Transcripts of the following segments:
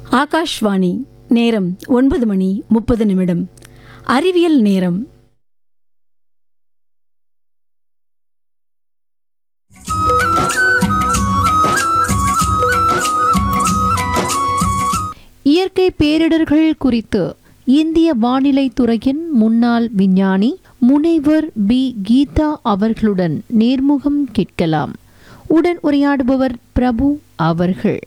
ஆகாஷ்வாணி நேரம் ஒன்பது மணி முப்பது நிமிடம் அறிவியல் நேரம் இயற்கை பேரிடர்கள் குறித்து இந்திய வானிலை துறையின் முன்னாள் விஞ்ஞானி முனைவர் பி கீதா அவர்களுடன் நேர்முகம் கேட்கலாம் உடன் உரையாடுபவர் பிரபு அவர்கள்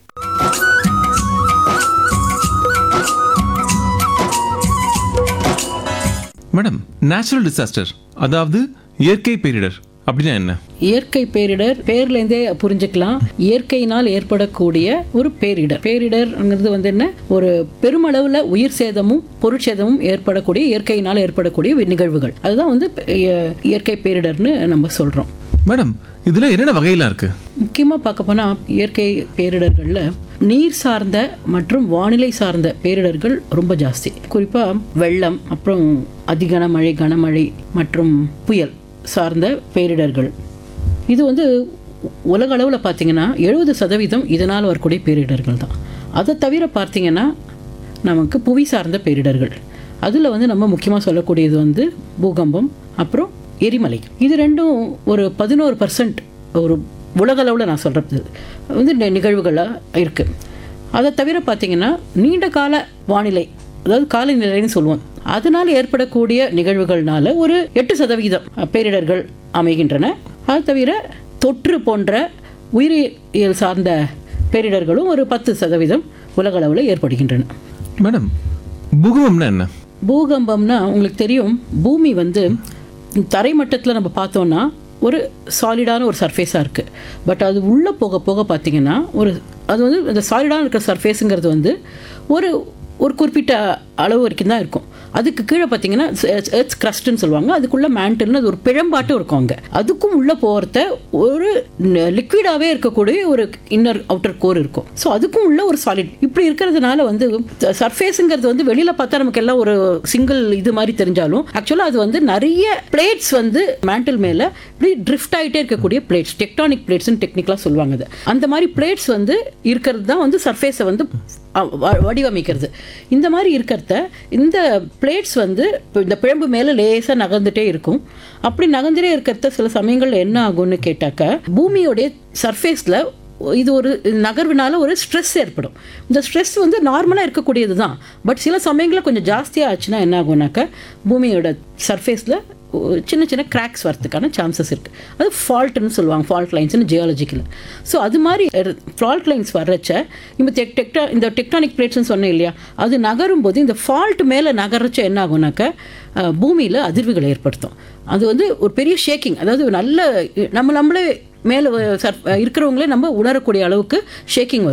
மேடம் நேச்சுரல் டிசாஸ்டர் அதாவது இயற்கை பேரிடர் அப்படின்னா என்ன இயற்கை பேரிடர் பேர்லேருந்தே புரிஞ்சுக்கலாம் இயற்கையினால் ஏற்படக்கூடிய ஒரு பேரிடர் பேரிடர்ங்கிறது வந்து என்ன ஒரு பெருமளவில் உயிர் சேதமும் பொருட்சேதமும் ஏற்படக்கூடிய இயற்கையினால் ஏற்படக்கூடிய வி- நிகழ்வுகள் அதுதான் வந்து இய- இயற்கை பேரிடர்னு நம்ம சொல்கிறோம் மேடம் இதுல என்னென்ன வகையெல்லாம் இருக்கு முக்கியமாக பார்க்க போனால் இயற்கை பேரிடர்களில் நீர் சார்ந்த மற்றும் வானிலை சார்ந்த பேரிடர்கள் ரொம்ப ஜாஸ்தி குறிப்பாக வெள்ளம் அப்புறம் அதிகன மழை கனமழை மற்றும் புயல் சார்ந்த பேரிடர்கள் இது வந்து உலக அளவில் பார்த்தீங்கன்னா எழுபது சதவீதம் இதனால் வரக்கூடிய பேரிடர்கள் தான் அதை தவிர பார்த்தீங்கன்னா நமக்கு புவி சார்ந்த பேரிடர்கள் அதில் வந்து நம்ம முக்கியமாக சொல்லக்கூடியது வந்து பூகம்பம் அப்புறம் எரிமலை இது ரெண்டும் ஒரு பதினோரு பர்சன்ட் ஒரு உலக அளவில் நான் சொல்கிறது வந்து நி- நிகழ்வுகளாக இருக்குது அதை தவிர பார்த்தீங்கன்னா நீண்ட கால வானிலை அதாவது காலநிலைன்னு சொல்லுவோம் அதனால் ஏற்படக்கூடிய நிகழ்வுகள்னால ஒரு எட்டு சதவீதம் பேரிடர்கள் அமைகின்றன அது தவிர தொற்று போன்ற உயிரியல் சார்ந்த பேரிடர்களும் ஒரு பத்து சதவீதம் உலக அளவில் ஏற்படுகின்றன மேடம் பூகம்பம்னா என்ன பூகம்பம்னா உங்களுக்கு தெரியும் பூமி வந்து தரைமட்டத்தில் நம்ம பார்த்தோன்னா ஒரு சாலிடான ஒரு சர்ஃபேஸாக இருக்குது பட் அது உள்ளே போக போக பார்த்தீங்கன்னா ஒரு அது வந்து அந்த சாலிடான இருக்கிற சர்ஃபேஸுங்கிறது வந்து ஒரு ஒரு குறிப்பிட்ட அளவு வரைக்கும் தான் இருக்கும் அதுக்கு கீழே பார்த்தீங்கன்னா எர்த்ஸ் கிரஸ்ட்னு சொல்லுவாங்க அதுக்குள்ளே மேண்டில்னு அது ஒரு பிழம்பாட்டம் இருக்கும் அங்கே அதுக்கும் உள்ளே போகிறத ஒரு லிக்விடாகவே இருக்கக்கூடிய ஒரு இன்னர் அவுட்டர் கோர் இருக்கும் ஸோ அதுக்கும் உள்ள ஒரு சாலிட் இப்படி இருக்கிறதுனால வந்து சர்ஃபேஸுங்கிறது வந்து வெளியில் பார்த்தா நமக்கு எல்லாம் ஒரு சிங்கிள் இது மாதிரி தெரிஞ்சாலும் ஆக்சுவலாக அது வந்து நிறைய பிளேட்ஸ் வந்து மேண்டில் மேலே இப்படி ட்ரிஃப்ட் ஆகிட்டே இருக்கக்கூடிய பிளேட்ஸ் டெக்டானிக் பிளேட்ஸ்னு டெக்னிக்கலாக சொல்லுவாங்க அது அந்த மாதிரி பிளேட்ஸ் வந்து இருக்கிறது தான் வந்து சர்ஃபேஸை வந்து அ- வ- வடிவமைக்கிறது இந்த மாதிரி இருக்கிறத இந்த பிளேட்ஸ் வந்து இப்ப இந்த பிழம்பு மேலே லேசாக நகர்ந்துட்டே இருக்கும் அப்படி நகர்ந்துட்டே இருக்கிறத சில சமயங்கள்ல என்ன ஆகும்னு கேட்டாக்க பூமியோடைய சர்ஃபேஸில் இது ஒரு நகர்வுனால ஒரு ஸ்ட்ரெஸ் ஏற்படும் இந்த ஸ்ட்ரெஸ் வந்து நார்மலாக இருக்கக்கூடியது தான் பட் சில சமயங்களில் கொஞ்சம் ஜாஸ்தியாக ஆச்சுன்னா என்ன ஆகும்னாக்க பூமியோட சர்ஃபேஸில் சின்ன சின்ன கிராக்ஸ் வரதுக்கான சான்சஸ் இருக்குது அது ஃபால்ட்னு சொல்லுவாங்க ஃபால்ட் லைன்ஸ்னு ஜியாலஜிக்கல் ஸோ அது மாதிரி ஃபால்ட் லைன்ஸ் வர்றச்ச இந்த டெக் டெக்டா இந்த டெக்டானிக் பிளேட்ஸ்னு சொன்னேன் இல்லையா அது நகரும் போது இந்த ஃபால்ட் மேலே நகர்றச்ச என்ன ஆகும்னாக்க பூமியில் அதிர்வுகளை ஏற்படுத்தும் அது வந்து ஒரு பெரிய ஷேக்கிங் அதாவது நல்ல நம்ம நம்மளே மேலே இருக்கிறவங்களே நம்ம உணரக்கூடிய அளவுக்கு ஷேக்கிங் வரும்